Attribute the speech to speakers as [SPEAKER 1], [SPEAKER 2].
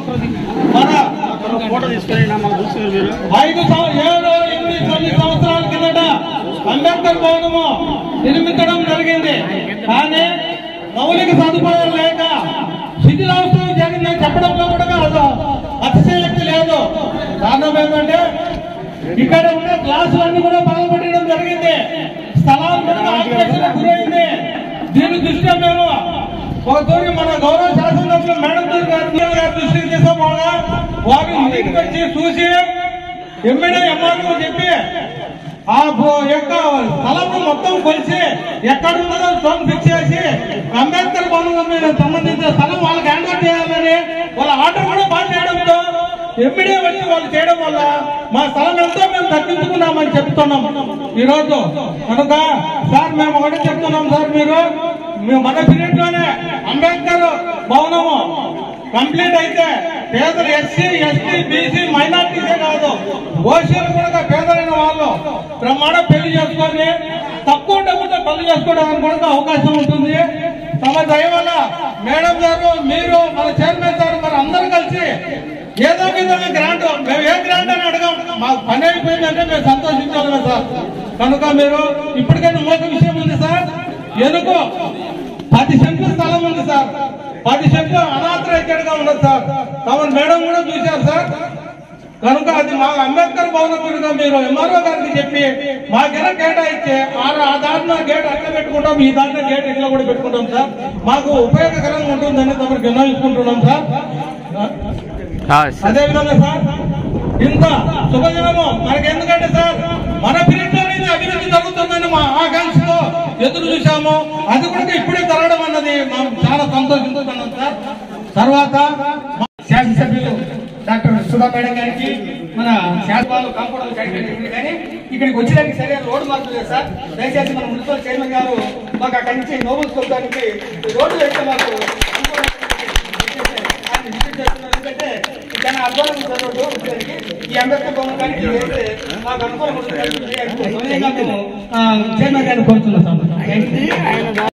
[SPEAKER 1] మన
[SPEAKER 2] ఫోటో తీసుకొని నా మాకు చూసుకుని మీరు
[SPEAKER 1] ఐదు సం- ఏడు ఎనిమిది తొమ్మిది సంవత్సరాల కిందట అంబేద్కర్ భవనము నిర్మించడం జరిగింది కానీ మౌలిక సదుపాయాలు లేక శిథిలావస్థలు జరిగిందని చెప్పడంలో కూడా అది అతిశయక్తి లేదు కారణం ఏంటంటే ఇక్కడ ఉన్న క్లాసులన్నీ కూడా బాగుపడడం జరిగింది స్థలాలు కూడా ఆక్రమణకు గురైంది దీని దృష్ట్యా మేము ఒక తూరి మన గౌరవ శాసనసభ్యులు మేడం గారు గారి దృష్టికి తీసుకోపోగా వారు ఇంటికి వచ్చి చూసి ఎమ్మెల్యే ఎంఆర్ఓ చెప్పి ఆ భూ- యొక్క స్థలం మొత్తం కొలిసి ఎక్కడ ఉన్నదో స్టోన్ ఫిక్స్ చేసి అంబేద్కర్ భవనం మీద సంబంధించిన స్థలం వాళ్ళకి హ్యాండ్ ఓవర్ చేయాలని వాళ్ళ ఆర్డర్ కూడా పాస్ చేయడంతో ఎమ్మెల్యే వచ్చి వాళ్ళు చేయడం వల్ల మా స్థలం ఎంతో మేము దక్కించుకున్నామని చెప్తున్నాం ఈ రోజు కనుక సార్ మేము ఒకటి చెప్తున్నాం సార్ మీరు మేము మన పీరియడ్ లోనే అంబేద్కర్ భవనము కంప్లీట్ అయితే పేదలు ఎస్సీ ఎస్టీ బీసీ మైనార్టీసే కాదు ఓసీలు కూడా పేదలైన వాళ్ళు బ్రహ్మాండ పెళ్లి చేసుకొని తక్కువ డబ్బుతో పెళ్లి చేసుకోవడానికి కూడా అవకాశం ఉంటుంది తమ దయ వల్ల మేడం గారు మీరు మన చైర్మన్ గారు మరి అందరూ కలిసి ఏదో విధంగా గ్రాంట్ మేము ఏ గ్రాంట్ అని అడగాం మాకు పని అయిపోయిందంటే మేము సంతోషించాలి సార్ కనుక మీరు ఇప్పటికైనా ఇంకొక విషయం ఉంది సార్ ఎందుకు పది సెంట్ల స్థలం ఉంది సార్ పది సెంట్లు అనాథరైతేడ్ గా ఉన్నది సార్ తమను మేడం కూడా చూశారు సార్ కనుక అది మా అంబేద్కర్ భవనం గురిగా మీరు ఎంఆర్ఓ గారికి చెప్పి మాకెలా కేటాయిస్తే ఆ ఆ దాంట్లో గేట్ అట్లా పెట్టుకుంటాం ఈ దాంట్లో గేట్ ఇట్లా కూడా పెట్టుకుంటాం సార్ మాకు ఉపయోగకరంగా ఉంటుందని తమకు విన్నవించుకుంటున్నాం సార్ అదే విధంగా సార్ ఇంత శుభదినము మనకి ఎందుకంటే సార్ మన పీరియడ్ లోనే అభివృద్ధి జరుగుతుందని మా ఆకాంక్షతో ఎదురు చూసాము అది కూడా ఇప్పుడే జరగడం అన్నది మనం చాలా సంతోషిస్తున్నాం సార్ తర్వాత మా శాసనసభ్యులు డాక్టర్ సుధా మేడం గారికి మన శాసనసభలో కాంపౌండ్ సెక్రటరీ కానీ ఇక్కడికి వచ్చేదానికి సరైన రోడ్డు మార్పు లేదు సార్ దయచేసి మన మున్సిపల్ చైర్మన్ గారు మాకు అక్కడి నుంచి నోబుల్ కొట్టడానికి రోడ్డు అయితే మాకు ఆయన విజిట్ చేస్తున్నారు ఎందుకంటే చాలా అర్థం చదవదు ఈ అంబేద్కర్ భవన్ కానీ వేస్తే మాకు అనుకూలం ఉంటుంది చైర్మన్ గారిని కోరుతున్నాం సార్